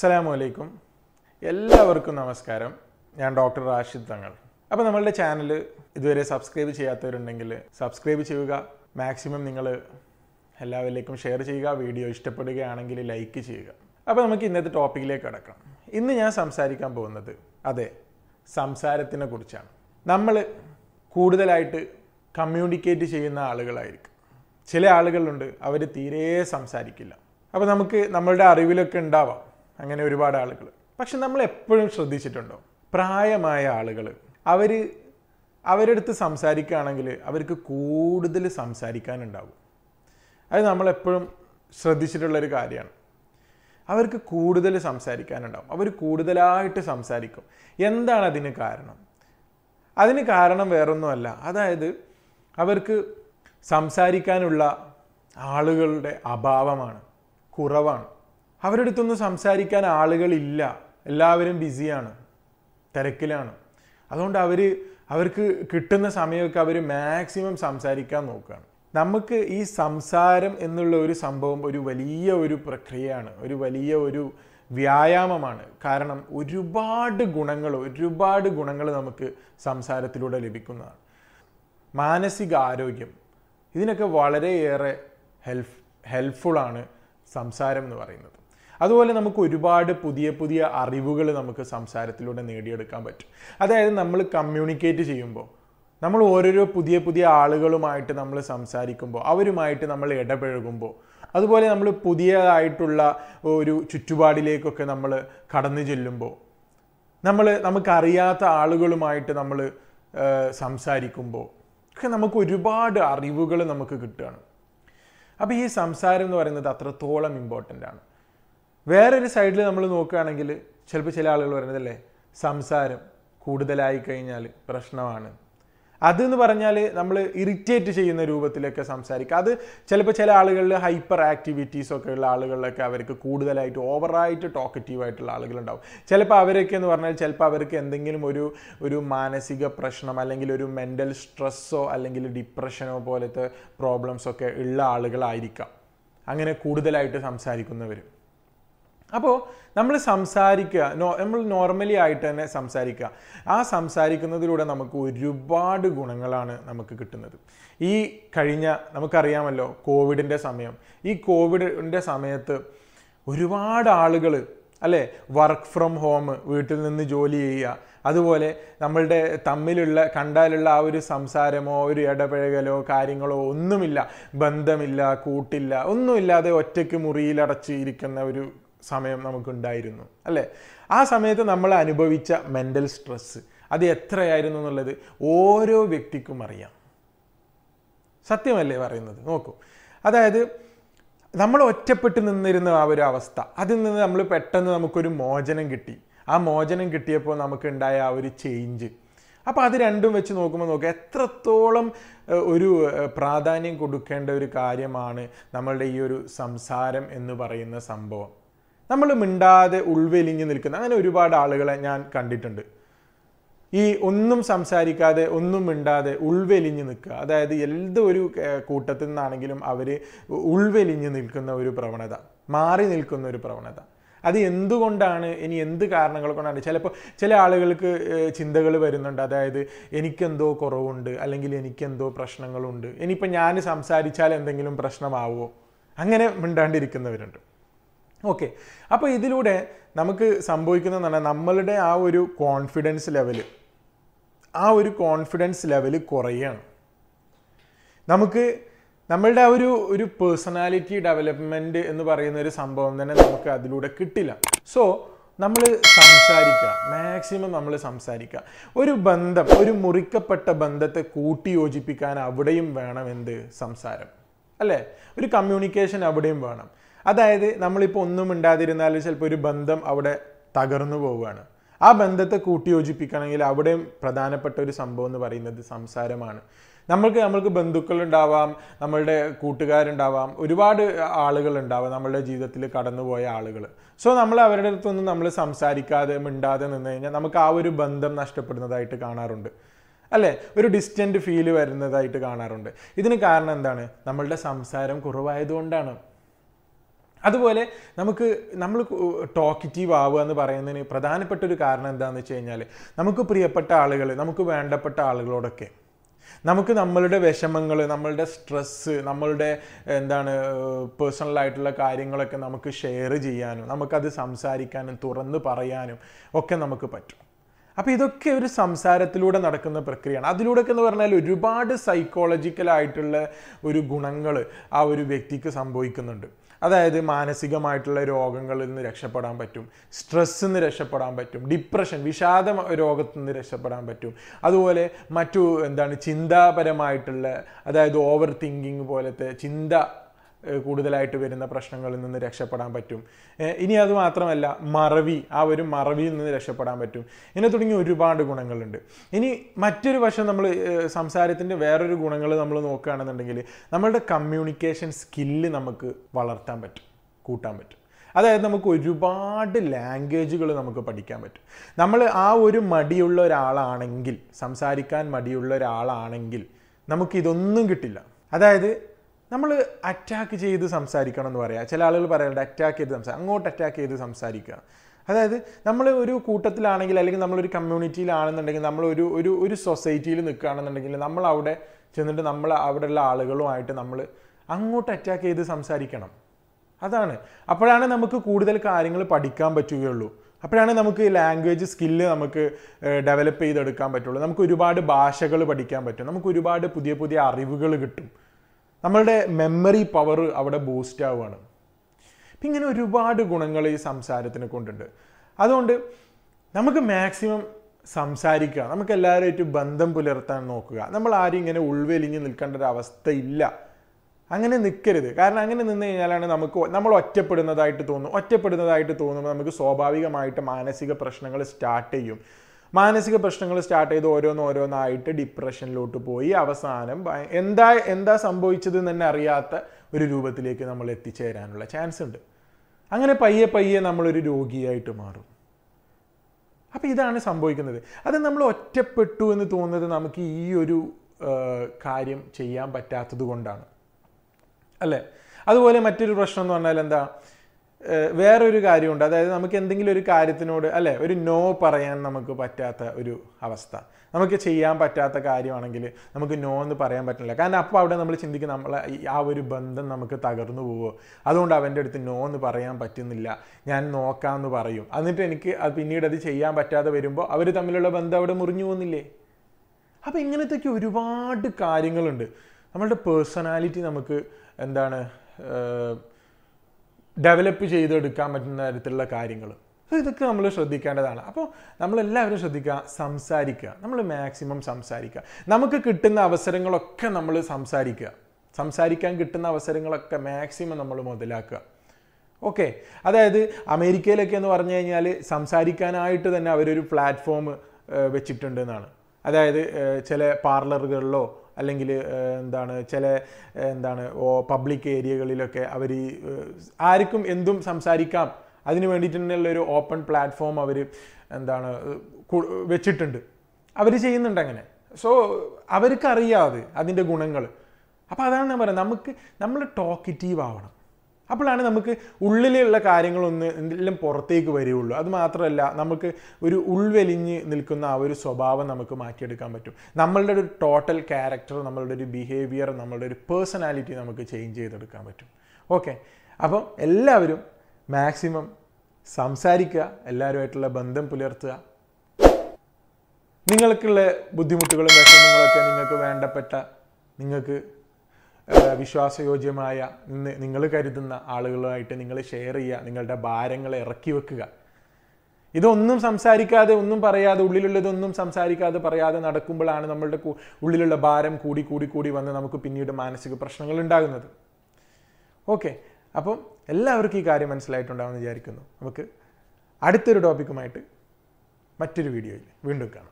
അസ്സലാമു അലൈക്കും എല്ലാവർക്കും നമസ്കാരം ഞാൻ ഡോക്ടർ റാഷിദ് തങ്ങൾ അപ്പോൾ നമ്മളുടെ ചാനൽ ഇതുവരെ സബ്സ്ക്രൈബ് ചെയ്യാത്തവരുണ്ടെങ്കിൽ സബ്സ്ക്രൈബ് ചെയ്യുക മാക്സിമം നിങ്ങൾ എല്ലാവരിലേക്കും ഷെയർ ചെയ്യുക വീഡിയോ ഇഷ്ടപ്പെടുകയാണെങ്കിൽ ലൈക്ക് ചെയ്യുക അപ്പോൾ നമുക്ക് ഇന്നത്തെ ടോപ്പിക്കിലേക്ക് കിടക്കാം ഇന്ന് ഞാൻ സംസാരിക്കാൻ പോകുന്നത് അതെ സംസാരത്തിനെ കുറിച്ചാണ് നമ്മൾ കൂടുതലായിട്ട് കമ്മ്യൂണിക്കേറ്റ് ചെയ്യുന്ന ആളുകളായിരിക്കും ചില ആളുകളുണ്ട് അവർ തീരെ സംസാരിക്കില്ല അപ്പോൾ നമുക്ക് നമ്മളുടെ അറിവിലൊക്കെ ഉണ്ടാവാം അങ്ങനെ ഒരുപാട് ആളുകൾ പക്ഷെ നമ്മൾ എപ്പോഴും ശ്രദ്ധിച്ചിട്ടുണ്ടോ പ്രായമായ ആളുകൾ അവർ അവരുടെ അടുത്ത് സംസാരിക്കുകയാണെങ്കിൽ അവർക്ക് കൂടുതൽ സംസാരിക്കാനുണ്ടാവും അത് നമ്മളെപ്പോഴും ശ്രദ്ധിച്ചിട്ടുള്ളൊരു കാര്യമാണ് അവർക്ക് കൂടുതൽ സംസാരിക്കാനുണ്ടാവും അവർ കൂടുതലായിട്ട് സംസാരിക്കും എന്താണ് അതിന് കാരണം അതിന് കാരണം വേറൊന്നുമല്ല അതായത് അവർക്ക് സംസാരിക്കാനുള്ള ആളുകളുടെ അഭാവമാണ് കുറവാണ് അവരുടെ അടുത്തൊന്നും സംസാരിക്കാൻ ആളുകളില്ല എല്ലാവരും ബിസിയാണ് തിരക്കിലാണ് അതുകൊണ്ട് അവർ അവർക്ക് കിട്ടുന്ന സമയമൊക്കെ അവർ മാക്സിമം സംസാരിക്കാൻ നോക്കുകയാണ് നമുക്ക് ഈ സംസാരം എന്നുള്ള ഒരു സംഭവം ഒരു വലിയ ഒരു പ്രക്രിയയാണ് ഒരു വലിയ ഒരു വ്യായാമമാണ് കാരണം ഒരുപാട് ഗുണങ്ങൾ ഒരുപാട് ഗുണങ്ങൾ നമുക്ക് സംസാരത്തിലൂടെ ലഭിക്കുന്നതാണ് മാനസിക ആരോഗ്യം ഇതിനൊക്കെ വളരെയേറെ ഹെൽപ്പ് ഹെൽപ്ഫുള്ളാണ് സംസാരം എന്ന് പറയുന്നത് അതുപോലെ നമുക്ക് ഒരുപാട് പുതിയ പുതിയ അറിവുകൾ നമുക്ക് സംസാരത്തിലൂടെ നേടിയെടുക്കാൻ പറ്റും അതായത് നമ്മൾ കമ്മ്യൂണിക്കേറ്റ് ചെയ്യുമ്പോൾ നമ്മൾ ഓരോരോ പുതിയ പുതിയ ആളുകളുമായിട്ട് നമ്മൾ സംസാരിക്കുമ്പോൾ അവരുമായിട്ട് നമ്മൾ ഇടപഴകുമ്പോൾ അതുപോലെ നമ്മൾ പുതിയതായിട്ടുള്ള ഒരു ചുറ്റുപാടിലേക്കൊക്കെ നമ്മൾ കടന്നു ചെല്ലുമ്പോൾ നമ്മൾ നമുക്കറിയാത്ത ആളുകളുമായിട്ട് നമ്മൾ സംസാരിക്കുമ്പോൾ ഒക്കെ നമുക്ക് ഒരുപാട് അറിവുകൾ നമുക്ക് കിട്ടുകയാണ് അപ്പോൾ ഈ സംസാരം എന്ന് പറയുന്നത് അത്രത്തോളം ഇമ്പോർട്ടൻ്റ് ആണ് വേറൊരു സൈഡിൽ നമ്മൾ നോക്കുകയാണെങ്കിൽ ചിലപ്പോൾ ചില ആളുകൾ പറയുന്നതല്ലേ സംസാരം കൂടുതലായി കഴിഞ്ഞാൽ പ്രശ്നമാണ് അതെന്ന് പറഞ്ഞാൽ നമ്മൾ ഇറിറ്റേറ്റ് ചെയ്യുന്ന രൂപത്തിലൊക്കെ സംസാരിക്കുക അത് ചിലപ്പോൾ ചില ആളുകളിൽ ഹൈപ്പർ ആക്ടിവിറ്റീസ് ഒക്കെ ഉള്ള ആളുകളിലൊക്കെ അവർക്ക് കൂടുതലായിട്ട് ഓവറായിട്ട് ടോക്കറ്റീവ് ആയിട്ടുള്ള ആളുകളുണ്ടാവും ചിലപ്പോൾ അവരൊക്കെ എന്ന് പറഞ്ഞാൽ ചിലപ്പോൾ അവർക്ക് എന്തെങ്കിലും ഒരു ഒരു മാനസിക പ്രശ്നം അല്ലെങ്കിൽ ഒരു മെൻ്റൽ സ്ട്രെസ്സോ അല്ലെങ്കിൽ ഡിപ്രഷനോ പോലത്തെ പ്രോബ്ലംസ് ഒക്കെ ഉള്ള ആളുകളായിരിക്കാം അങ്ങനെ കൂടുതലായിട്ട് സംസാരിക്കുന്നവർ അപ്പോൾ നമ്മൾ സംസാരിക്കുക നോ നമ്മൾ നോർമലി ആയിട്ട് തന്നെ സംസാരിക്കുക ആ സംസാരിക്കുന്നതിലൂടെ നമുക്ക് ഒരുപാട് ഗുണങ്ങളാണ് നമുക്ക് കിട്ടുന്നത് ഈ കഴിഞ്ഞ നമുക്കറിയാമല്ലോ കോവിഡിൻ്റെ സമയം ഈ കോവിഡിൻ്റെ സമയത്ത് ഒരുപാട് ആളുകൾ അല്ലേ വർക്ക് ഫ്രം ഹോം വീട്ടിൽ നിന്ന് ജോലി ചെയ്യുക അതുപോലെ നമ്മളുടെ തമ്മിലുള്ള കണ്ടാലുള്ള ആ ഒരു സംസാരമോ ഒരു ഇടപഴകലോ കാര്യങ്ങളോ ഒന്നുമില്ല ബന്ധമില്ല കൂട്ടില്ല ഒന്നുമില്ലാതെ ഒറ്റയ്ക്ക് മുറിയിലടച്ച് ഇരിക്കുന്ന ഒരു സമയം നമുക്കുണ്ടായിരുന്നു അല്ലേ ആ സമയത്ത് നമ്മൾ അനുഭവിച്ച മെൻ്റൽ സ്ട്രെസ്സ് അത് എത്രയായിരുന്നു എന്നുള്ളത് ഓരോ വ്യക്തിക്കും അറിയാം സത്യമല്ലേ പറയുന്നത് നോക്കൂ അതായത് നമ്മൾ ഒറ്റപ്പെട്ട് നിന്നിരുന്ന ആ ഒരു അവസ്ഥ അതിൽ നിന്ന് നമ്മൾ പെട്ടെന്ന് നമുക്കൊരു മോചനം കിട്ടി ആ മോചനം കിട്ടിയപ്പോൾ നമുക്ക് ഉണ്ടായ ആ ഒരു ചേഞ്ച് അപ്പോൾ അത് രണ്ടും വെച്ച് നോക്കുമ്പോൾ നോക്കുക എത്രത്തോളം ഒരു പ്രാധാന്യം കൊടുക്കേണ്ട ഒരു കാര്യമാണ് നമ്മളുടെ ഈ ഒരു സംസാരം എന്ന് പറയുന്ന സംഭവം നമ്മൾ മിണ്ടാതെ ഉൾവെലിഞ്ഞ് നിൽക്കുന്ന അങ്ങനെ ഒരുപാട് ആളുകളെ ഞാൻ കണ്ടിട്ടുണ്ട് ഈ ഒന്നും സംസാരിക്കാതെ ഒന്നും മിണ്ടാതെ ഉൾവെലിഞ്ഞ് നിൽക്കുക അതായത് എന്ത് ഒരു കൂട്ടത്തിൽ നിന്നാണെങ്കിലും അവർ ഉൾവെലിഞ്ഞ് നിൽക്കുന്ന ഒരു പ്രവണത മാറി നിൽക്കുന്ന ഒരു പ്രവണത അത് എന്തുകൊണ്ടാണ് ഇനി എന്ത് കാരണങ്ങൾ കൊണ്ടാണ് ചിലപ്പോൾ ചില ആളുകൾക്ക് ചിന്തകൾ വരുന്നുണ്ട് അതായത് എനിക്കെന്തോ കുറവുണ്ട് അല്ലെങ്കിൽ എനിക്കെന്തോ പ്രശ്നങ്ങളുണ്ട് ഇനിയിപ്പോൾ ഞാൻ സംസാരിച്ചാൽ എന്തെങ്കിലും പ്രശ്നമാവുമോ അങ്ങനെ മിണ്ടാണ്ടിരിക്കുന്നവരുണ്ട് ഓക്കെ അപ്പോൾ ഇതിലൂടെ നമുക്ക് സംഭവിക്കുന്നതെന്ന് പറഞ്ഞാൽ നമ്മളുടെ ആ ഒരു കോൺഫിഡൻസ് ലെവല് ആ ഒരു കോൺഫിഡൻസ് ലെവൽ കുറയാണ് നമുക്ക് നമ്മളുടെ ആ ഒരു ഒരു പേഴ്സണാലിറ്റി ഡെവലപ്മെൻറ്റ് എന്ന് പറയുന്ന ഒരു സംഭവം തന്നെ നമുക്ക് അതിലൂടെ കിട്ടില്ല സോ നമ്മൾ സംസാരിക്കുക മാക്സിമം നമ്മൾ സംസാരിക്കുക ഒരു ബന്ധം ഒരു മുറിക്കപ്പെട്ട ബന്ധത്തെ കൂട്ടി യോജിപ്പിക്കാൻ അവിടെയും വേണം എന്ത് സംസാരം അല്ലേ ഒരു കമ്മ്യൂണിക്കേഷൻ അവിടെയും വേണം അതായത് നമ്മളിപ്പോൾ ഒന്നും മിണ്ടാതിരുന്നാൽ ചിലപ്പോൾ ഒരു ബന്ധം അവിടെ തകർന്നു പോവുകയാണ് ആ ബന്ധത്തെ കൂട്ടിയോജിപ്പിക്കണമെങ്കിൽ അവിടെയും പ്രധാനപ്പെട്ട ഒരു സംഭവം എന്ന് പറയുന്നത് സംസാരമാണ് നമ്മൾക്ക് നമ്മൾക്ക് ബന്ധുക്കളുണ്ടാവാം നമ്മളുടെ കൂട്ടുകാരുണ്ടാവാം ഒരുപാട് ആളുകൾ ഉണ്ടാവാം നമ്മളുടെ ജീവിതത്തിൽ കടന്നുപോയ ആളുകൾ സോ നമ്മൾ അവരുടെ അടുത്തൊന്നും നമ്മൾ സംസാരിക്കാതെ മിണ്ടാതെ നിന്ന് കഴിഞ്ഞാൽ നമുക്ക് ആ ഒരു ബന്ധം നഷ്ടപ്പെടുന്നതായിട്ട് കാണാറുണ്ട് അല്ലേ ഒരു ഡിസ്റ്റൻറ്റ് ഫീല് വരുന്നതായിട്ട് കാണാറുണ്ട് ഇതിന് കാരണം എന്താണ് നമ്മളുടെ സംസാരം കുറവായതുകൊണ്ടാണ് അതുപോലെ നമുക്ക് നമ്മൾ ടോക്കിറ്റീവ് ആവുക എന്ന് പറയുന്നതിന് പ്രധാനപ്പെട്ട ഒരു കാരണം എന്താണെന്ന് വെച്ച് കഴിഞ്ഞാൽ നമുക്ക് പ്രിയപ്പെട്ട ആളുകൾ നമുക്ക് വേണ്ടപ്പെട്ട ആളുകളോടൊക്കെ നമുക്ക് നമ്മളുടെ വിഷമങ്ങൾ നമ്മളുടെ സ്ട്രെസ്സ് നമ്മളുടെ എന്താണ് പേഴ്സണൽ ആയിട്ടുള്ള കാര്യങ്ങളൊക്കെ നമുക്ക് ഷെയർ ചെയ്യാനും നമുക്കത് സംസാരിക്കാനും തുറന്ന് പറയാനും ഒക്കെ നമുക്ക് പറ്റും അപ്പോൾ ഇതൊക്കെ ഒരു സംസാരത്തിലൂടെ നടക്കുന്ന പ്രക്രിയയാണ് അതിലൂടെയൊക്കെ എന്ന് പറഞ്ഞാൽ ഒരുപാട് സൈക്കോളജിക്കലായിട്ടുള്ള ഒരു ഗുണങ്ങൾ ആ ഒരു വ്യക്തിക്ക് സംഭവിക്കുന്നുണ്ട് അതായത് മാനസികമായിട്ടുള്ള രോഗങ്ങളിൽ നിന്ന് രക്ഷപ്പെടാൻ പറ്റും സ്ട്രെസ്സിൽ നിന്ന് രക്ഷപ്പെടാൻ പറ്റും ഡിപ്രഷൻ വിഷാദ രോഗത്തിൽ നിന്ന് രക്ഷപ്പെടാൻ പറ്റും അതുപോലെ മറ്റു എന്താണ് ചിന്താപരമായിട്ടുള്ള അതായത് ഓവർ തിങ്കിങ് പോലത്തെ ചിന്ത ഏഹ് കൂടുതലായിട്ട് വരുന്ന പ്രശ്നങ്ങളിൽ നിന്ന് രക്ഷപ്പെടാൻ പറ്റും ഏഹ് ഇനി അത് മാത്രമല്ല മറവി ആ ഒരു മറവിയിൽ നിന്ന് രക്ഷപ്പെടാൻ പറ്റും ഇങ്ങനെ തുടങ്ങി ഒരുപാട് ഗുണങ്ങളുണ്ട് ഇനി മറ്റൊരു വശം നമ്മൾ സംസാരത്തിൻ്റെ വേറൊരു ഗുണങ്ങൾ നമ്മൾ നോക്കുകയാണെന്നുണ്ടെങ്കിൽ നമ്മളുടെ കമ്മ്യൂണിക്കേഷൻ സ്കില്ല് നമുക്ക് വളർത്താൻ പറ്റും കൂട്ടാൻ പറ്റും അതായത് നമുക്ക് ഒരുപാട് ലാംഗ്വേജുകൾ നമുക്ക് പഠിക്കാൻ പറ്റും നമ്മൾ ആ ഒരു മടിയുള്ള ഒരാളാണെങ്കിൽ സംസാരിക്കാൻ മടിയുള്ള ഒരാളാണെങ്കിൽ നമുക്കിതൊന്നും കിട്ടില്ല അതായത് നമ്മൾ അറ്റാക്ക് ചെയ്ത് സംസാരിക്കണം എന്ന് പറയാം ചില ആളുകൾ പറയാറുണ്ട് അറ്റാക്ക് ചെയ്ത് സംസാരിക്കുക അങ്ങോട്ട് അറ്റാക്ക് ചെയ്ത് സംസാരിക്കുക അതായത് നമ്മൾ ഒരു കൂട്ടത്തിലാണെങ്കിൽ അല്ലെങ്കിൽ നമ്മളൊരു കമ്മ്യൂണിറ്റിയിലാണെന്നുണ്ടെങ്കിൽ നമ്മൾ ഒരു ഒരു ഒരു സൊസൈറ്റിയിൽ നിൽക്കുകയാണെന്നുണ്ടെങ്കിൽ നമ്മൾ അവിടെ ചെന്നിട്ട് നമ്മൾ അവിടെയുള്ള ആളുകളുമായിട്ട് നമ്മൾ അങ്ങോട്ട് അറ്റാക്ക് ചെയ്ത് സംസാരിക്കണം അതാണ് അപ്പോഴാണ് നമുക്ക് കൂടുതൽ കാര്യങ്ങൾ പഠിക്കാൻ പറ്റുകയുള്ളൂ അപ്പോഴാണ് നമുക്ക് ലാംഗ്വേജ് സ്കില്ല് നമുക്ക് ഡെവലപ്പ് ചെയ്തെടുക്കാൻ പറ്റുള്ളൂ നമുക്ക് ഒരുപാട് ഭാഷകൾ പഠിക്കാൻ പറ്റും നമുക്ക് ഒരുപാട് പുതിയ പുതിയ അറിവുകൾ കിട്ടും നമ്മളുടെ മെമ്മറി പവർ അവിടെ ബൂസ്റ്റ് ആവുകയാണ് അപ്പം ഇങ്ങനെ ഒരുപാട് ഗുണങ്ങൾ ഈ സംസാരത്തിനെ കൊണ്ടുണ്ട് അതുകൊണ്ട് നമുക്ക് മാക്സിമം സംസാരിക്കുക നമുക്ക് എല്ലാവരുമായിട്ട് ബന്ധം പുലർത്താൻ നോക്കുക നമ്മൾ ആരും ഇങ്ങനെ ഉൾവെലിഞ്ഞ് നിൽക്കേണ്ട ഒരു അവസ്ഥയില്ല അങ്ങനെ നിൽക്കരുത് കാരണം അങ്ങനെ നിന്ന് കഴിഞ്ഞാലാണ് നമുക്ക് നമ്മൾ ഒറ്റപ്പെടുന്നതായിട്ട് തോന്നും ഒറ്റപ്പെടുന്നതായിട്ട് തോന്നുമ്പോൾ നമുക്ക് സ്വാഭാവികമായിട്ട് മാനസിക പ്രശ്നങ്ങൾ സ്റ്റാർട്ട് ചെയ്യും മാനസിക പ്രശ്നങ്ങൾ സ്റ്റാർട്ട് ചെയ്ത് ഓരോന്ന് ഓരോന്നായിട്ട് ഡിപ്രഷനിലോട്ട് പോയി അവസാനം ഭയ- എന്താ എന്താ സംഭവിച്ചത് എന്ന് തന്നെ അറിയാത്ത ഒരു രൂപത്തിലേക്ക് നമ്മൾ എത്തിച്ചേരാനുള്ള ചാൻസ് ഉണ്ട് അങ്ങനെ പയ്യെ പയ്യെ നമ്മളൊരു രോഗിയായിട്ട് മാറും അപ്പം ഇതാണ് സംഭവിക്കുന്നത് അത് നമ്മൾ ഒറ്റപ്പെട്ടു എന്ന് തോന്നുന്നത് നമുക്ക് ഈ ഒരു ആ, കാര്യം ചെയ്യാൻ പറ്റാത്തത് കൊണ്ടാണ് അല്ലേ അതുപോലെ മറ്റൊരു പ്രശ്നം എന്ന് പറഞ്ഞാൽ എന്താ ഏഹ് വേറൊരു കാര്യമുണ്ട് അതായത് നമുക്ക് എന്തെങ്കിലും ഒരു കാര്യത്തിനോട് അല്ലെ ഒരു നോ പറയാൻ നമുക്ക് പറ്റാത്ത ഒരു അവസ്ഥ നമുക്ക് ചെയ്യാൻ പറ്റാത്ത കാര്യമാണെങ്കിൽ നമുക്ക് നോ എന്ന് പറയാൻ പറ്റില്ല കാരണം അപ്പോൾ അവിടെ നമ്മൾ ചിന്തിക്കും നമ്മളെ ഈ ആ ഒരു ബന്ധം നമുക്ക് തകർന്നു പോവോ അതുകൊണ്ട് അവൻ്റെ അടുത്ത് നോ എന്ന് പറയാൻ പറ്റുന്നില്ല ഞാൻ നോക്കാമെന്ന് പറയും എന്നിട്ട് എനിക്ക് അത് പിന്നീട് അത് ചെയ്യാൻ പറ്റാതെ വരുമ്പോൾ അവർ തമ്മിലുള്ള ബന്ധം അവിടെ മുറിഞ്ഞു പോകുന്നില്ലേ അപ്പോൾ ഇങ്ങനത്തെയൊക്കെ ഒരുപാട് കാര്യങ്ങളുണ്ട് നമ്മളുടെ പേഴ്സണാലിറ്റി നമുക്ക് എന്താണ് ഡെവലപ്പ് ചെയ്തെടുക്കാൻ പറ്റുന്ന തരത്തിലുള്ള കാര്യങ്ങൾ അപ്പോൾ ഇതൊക്കെ നമ്മൾ ശ്രദ്ധിക്കേണ്ടതാണ് അപ്പോൾ നമ്മളെല്ലാവരും ശ്രദ്ധിക്കുക സംസാരിക്കുക നമ്മൾ മാക്സിമം സംസാരിക്കുക നമുക്ക് കിട്ടുന്ന അവസരങ്ങളൊക്കെ നമ്മൾ സംസാരിക്കുക സംസാരിക്കാൻ കിട്ടുന്ന അവസരങ്ങളൊക്കെ മാക്സിമം നമ്മൾ മുതലാക്കുക ഓക്കെ അതായത് അമേരിക്കയിലൊക്കെ എന്ന് പറഞ്ഞു കഴിഞ്ഞാൽ സംസാരിക്കാനായിട്ട് തന്നെ അവരൊരു പ്ലാറ്റ്ഫോം വെച്ചിട്ടുണ്ട് എന്നാണ് അതായത് ഏഹ്, ചില പാർലറുകളിലോ അല്ലെങ്കിൽ ഏഹ്, എന്താണ് ചില ഏഹ്, എന്താണ് ഓ പബ്ലിക് ഏരിയകളിലൊക്കെ അവർ ആർക്കും എന്തും സംസാരിക്കാം അതിന് വേണ്ടിയിട്ട് തന്നെയുള്ള ഒരു ഓപ്പൺ പ്ലാറ്റ്ഫോം അവർ എന്താണ് ഏഹ്, കു- വെച്ചിട്ടുണ്ട് അവർ ചെയ്യുന്നുണ്ട് അങ്ങനെ സോ അവർക്കറിയാതെ അതിൻ്റെ ഗുണങ്ങൾ അപ്പോൾ അതാണ് ഞാൻ പറയുന്നത് നമുക്ക് നമ്മൾ ടോക്കറ്റീവ് ആവണം അപ്പോഴാണ് നമുക്ക് ഉള്ളിലുള്ള കാര്യങ്ങളൊന്ന് എല്ലാം പുറത്തേക്ക് വരികയുള്ളൂ അത് മാത്രമല്ല നമുക്ക് ഒരു ഉൾവെലിഞ്ഞ് നിൽക്കുന്ന ആ ഒരു സ്വഭാവം നമുക്ക് മാറ്റിയെടുക്കാൻ പറ്റും നമ്മളുടെ ഒരു ടോട്ടൽ ക്യാരക്ടർ നമ്മളുടെ ഒരു ബിഹേവിയർ നമ്മളുടെ ഒരു പേഴ്സണാലിറ്റി നമുക്ക് ചേഞ്ച് ചെയ്തെടുക്കാൻ പറ്റും ഓക്കെ അപ്പം എല്ലാവരും മാക്സിമം സംസാരിക്കുക എല്ലാവരുമായിട്ടുള്ള ബന്ധം പുലർത്തുക നിങ്ങൾക്കുള്ള ബുദ്ധിമുട്ടുകളും വിഷമങ്ങളൊക്കെ നിങ്ങൾക്ക് വേണ്ടപ്പെട്ട നിങ്ങൾക്ക് ആ, വിശ്വാസയോഗ്യമായ നി- നിങ്ങൾ കരുതുന്ന ആളുകളുമായിട്ട് നിങ്ങൾ ഷെയർ ചെയ്യുക നിങ്ങളുടെ ഭാരങ്ങളെ ഇറക്കി വെക്കുക ഇതൊന്നും സംസാരിക്കാതെ ഒന്നും പറയാതെ ഉള്ളിലുള്ളതൊന്നും സംസാരിക്കാതെ പറയാതെ നടക്കുമ്പോഴാണ് നമ്മളുടെ കു- ഉള്ളിലുള്ള ഭാരം കൂടി കൂടി കൂടി വന്ന് നമുക്ക് പിന്നീട് മാനസിക പ്രശ്നങ്ങൾ ഉണ്ടാകുന്നത് ഓക്കെ അപ്പം എല്ലാവർക്കും ഈ കാര്യം മനസ്സിലായിട്ടുണ്ടാവുമെന്ന് വിചാരിക്കുന്നു നമുക്ക് അടുത്തൊരു ടോപ്പിക്കുമായിട്ട് മറ്റൊരു വീഡിയോയിൽ വീണ്ടും കാണാം